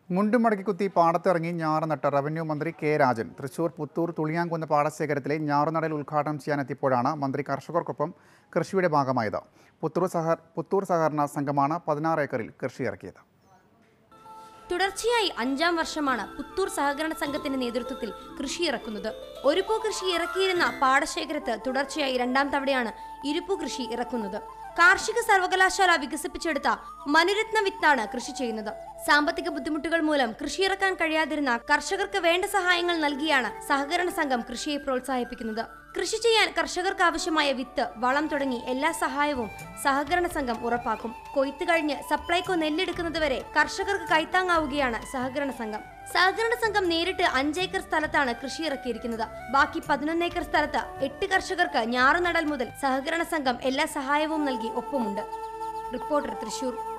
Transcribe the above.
മുണ്ടും മടക്കി കുത്തി പാടത്തിറങ്ങി ഞാറ് നട്ട റവന്യൂ മന്ത്രി കെ രാജൻ തൃശൂർ പുത്തൂർ തുളിയാങ്കുന്ന് പാടശേഖരത്തിലെ ഞാറുനടൽ ഉദ്ഘാടനം ചെയ്യാനെത്തിയപ്പോഴാണ് മന്ത്രി കർഷകർക്കൊപ്പം കൃഷിയുടെ ഭാഗമായത് പുത്തൂർ സഹ പുത്തൂർ സഹകരണ സംഘമാണ് പതിനാറ് ഏക്കറിൽ കൃഷി ഇറക്കിയത് തുടർച്ചയായി അഞ്ചാം വർഷമാണ് പുത്തൂർ സഹകരണ സംഘത്തിന്റെ നേതൃത്വത്തിൽ കൃഷി ഇറക്കുന്നത് ഒരുപൂ കൃഷി ഇറക്കിയിരുന്ന പാടശേഖരത്ത് തുടർച്ചയായി രണ്ടാം തവണയാണ് ഇരുപ്പു കൃഷി ഇറക്കുന്നത് കാർഷിക സർവകലാശാല വികസിപ്പിച്ചെടുത്ത മനുരത്ന വിത്താണ് കൃഷി ചെയ്യുന്നത് സാമ്പത്തിക ബുദ്ധിമുട്ടുകൾ മൂലം കൃഷി ഇറക്കാൻ കഴിയാതിരുന്ന കർഷകർക്ക് വേണ്ട സഹായങ്ങൾ നൽകിയാണ് സഹകരണ സംഘം കൃഷിയെ പ്രോത്സാഹിപ്പിക്കുന്നത് കൃഷി ചെയ്യാൻ കർഷകർക്ക് ആവശ്യമായ വിത്ത് വളം തുടങ്ങി എല്ലാ സഹായവും സഹകരണ സംഘം ഉറപ്പാക്കും കൊയ്ത്ത് കഴിഞ്ഞ് സപ്ലൈകോ നെല്ലെടുക്കുന്നതുവരെ കർഷകർക്ക് കൈത്താങ്ങാവുകയാണ് സഹകരണ സംഘം സഹകരണ സംഘം നേരിട്ട് അഞ്ചേക്കർ സ്ഥലത്താണ് കൃഷി ഇറക്കിയിരിക്കുന്നത് ബാക്കി പതിനൊന്നേക്കർ സ്ഥലത്ത് എട്ട് കർഷകർക്ക് ഞാറുനടൽ മുതൽ സഹകരണ സംഘം എല്ലാ സഹായവും നൽകി ഒപ്പമുണ്ട് റിപ്പോർട്ടർ തൃശൂർ